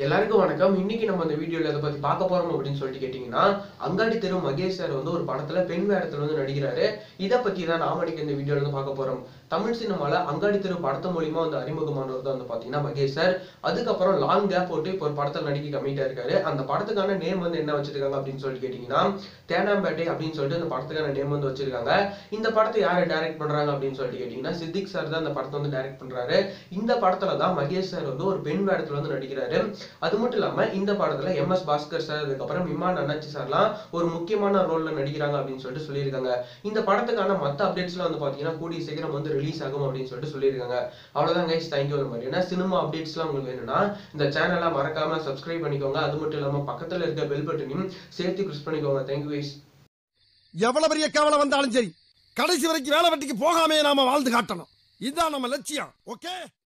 எல்லாருக்கும் வணக்கம் இன்னைக்கு நம்ம இந்த வீடியோல எதை பத்தி பார்க்க போறோம் அப்படின்னு சொல்லிட்டு கேட்டீங்கன்னா அங்காடி தெரு மகேஷ் சார் வந்து ஒரு படத்துல பெண் வேடத்துல வந்து நடிக்கிறாரு இதை பத்தி தான் நாம இன்னைக்கு இந்த வீடியோல வந்து பார்க்க போறோம் தமிழ் சினிமால அங்காடி தெரு படத்து மூலியமா வந்து அறிமுகமானவர் தான் வந்து பாத்தீங்கன்னா மகேஷ் சார் அதுக்கப்புறம் லாங் கேப் போட்டு இப்போ ஒரு படத்துல நடிக்க கம்மிட்டா இருக்காரு அந்த படத்துக்கான நேம் வந்து என்ன வச்சிருக்காங்க அப்படின்னு சொல்லிட்டு கேட்டீங்கன்னா தேனாம்பேட்டை அப்படின்னு சொல்லிட்டு அந்த படத்துக்கான நேம் வந்து வச்சிருக்காங்க இந்த படத்தை யாரு டைரக்ட் பண்றாங்க அப்படின்னு சொல்லிட்டு கேட்டீங்கன்னா சித்திக் சார் தான் அந்த படத்தை வந்து டைரக்ட் பண்றாரு இந்த படத்துல தான் மகேஷ் சார் வந்து ஒரு பெண் வேடத்துல வந்து நடிக்கிறாரு அது மட்டும் இல்லாம இந்த படத்துல எம் எஸ் பாஸ்கர் சார் அதுக்கப்புறம் இமான் அண்ணாச்சி சார்லாம் ஒரு முக்கியமான ரோல்ல நடிக்கிறாங்க அப்படின்னு சொல்லிட்டு சொல்லியிருக்காங்க இந்த படத்துக்கான மத்த அப்டேட்ஸ்லாம் வந்து பாத்தீங்கன்னா கூடிய சீக்கிரம் வந்து ரிலீஸ் ஆகும் அப்படின்னு சொல்லிட்டு சொல்லியிருக்காங்க அவ்வளவுதான் கைஸ் தேங்க்யூ அந்த மாதிரி ஏன்னா சினிமா அப்டேட்ஸ்லாம் உங்களுக்கு வேணும்னா இந்த சேனலை மறக்காம சப்ஸ்கிரைப் பண்ணிக்கோங்க அது மட்டும் இல்லாம பக்கத்துல இருக்க பெல் பட்டனையும் சேர்த்து ப்ரெஸ் பண்ணிக்கோங்க தேங்க்யூ கைஸ் எவ்வளவு பெரிய கேவலை வந்தாலும் சரி கடைசி வரைக்கும் வேலை வெட்டிக்கு போகாமே நாம வாழ்ந்து காட்டணும் இதுதான் நம்ம லட்சியம் ஓகே